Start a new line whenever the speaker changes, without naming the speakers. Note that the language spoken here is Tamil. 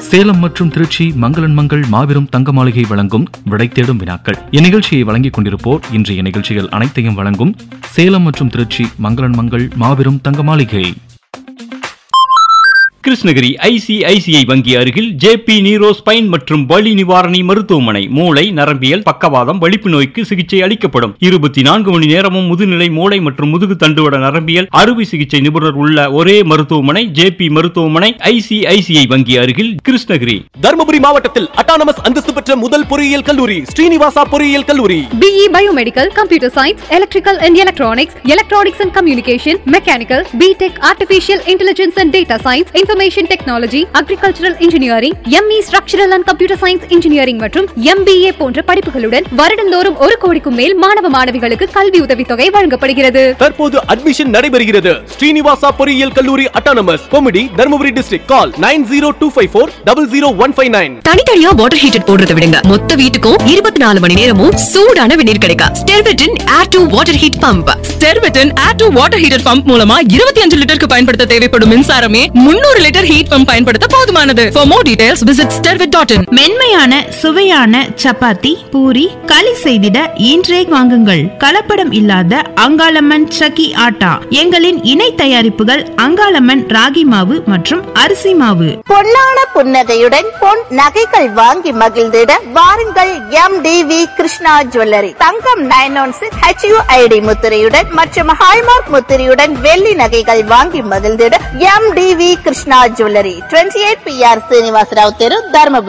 சேலம் மற்றும் திருச்சி மங்களன் மங்கள் மாபெரும் தங்க மாளிகை வழங்கும் விடை தேடும் வினாக்கள் இந்நிகழ்ச்சியை வழங்கிக் கொண்டிருப்போர் இன்றைய நிகழ்ச்சிகள் அனைத்தையும் வழங்கும் சேலம் மற்றும் திருச்சி மங்களன் மங்கள் மாபெரும் தங்க மாளிகை
கிருஷ்ணகிரி ஐசிஐசிஐ வங்கி அருகில் ஜேபி நீரோ ஸ்பைன் மற்றும் வலி நிவாரணி மருத்துவமனை மூளை நரம்பியல் பக்கவாதம் வலிப்பு நோய்க்கு சிகிச்சை அளிக்கப்படும் இருபத்தி நான்கு மணி நேரமும் முதுநிலை மூளை மற்றும் முதுகு தண்டுவட நரம்பியல் அறுவை சிகிச்சை நிபுணர் உள்ள ஒரே மருத்துவமனை ஜேபி மருத்துவமனை ஐசிஐசிஐ வங்கி அருகில் கிருஷ்ணகிரி
தருமபுரி மாவட்டத்தில் அட்டானமஸ் அந்தஸ்து பெற்ற முதல் பொறியியல் கல்லூரி ஸ்ரீனிவாசா பொறியியல் கல்லூரி
BE Biomedical, Computer Science, Electrical and Electronics, Electronics and Communication, Mechanical, BTech, Artificial Intelligence and Data Science, Information Technology, Agricultural Engineering, ME Structural and Computer Science Engineering மற்றும் MBA போன்ற படிப்புகளுடன் வருடந்தோறும் ஒரு கோடிக்கும் மேல் மாணவ மாணவிகளுக்கு கல்வி உதவித்தொகை வழங்கப்படுகிறது
தற்போது அட்மிஷன் நடைபெறுகிறது ஸ்ரீனிவாசா பொறியியல் கல்லூரி autonomous committee Dharmapuri district call nine zero two five four double zero one five nine
தனித்தனியா வாட்டர் ஹீட்டர் போடுறத விடுங்க மொத்த வீட்டுக்கும் இருபத்தி நாலு மணி நேரமும் சூடான வெந்நீர் கிடைக்கும் ஸ்டெர்விட்டின் air to water heat pump ஸ்டெர்விட்டின் air to water heater pump மூலமா இருபத்தி அஞ்சு லிட்டருக்கு பயன்படுத்த தேவைப்படும் மின்சாரமே முன்னூறு லிட்டர் ஹீட் பம்ப் பயன்படுத்த போதுமானது for more details visit Sterwit dot in
மென்மையான சுவையான சப்பாத்தி பூரி களி செய்திட இன்றே வாங்குங்கள் கலப்படம் இல்லாத அங்காளம்மன் சக்கி ஆட்டா எங்களின் இணை தயாரிப்புகள் அங்காளம்மன் ராகி மாவு மற்றும் அரிசி மாவு
பொன்னான புன்னகையுடன் பொன் நகைகள் வாங்கி மகிழ்ந்திட வாருங்கள் M T V Krishna jewellery தங்கம் நைன் ஒன் சிக்ஸ் ஹெச்யூஐடி முத்திரையுடன் மற்றும் ஹால்மார்க் முத்திரையுடன் வெள்ளி நகைகள் வாங்கி மகிழ்ந்திட M T V Krishna jewellery twenty eight P R Srinivasarao தெரு தர்மபுரி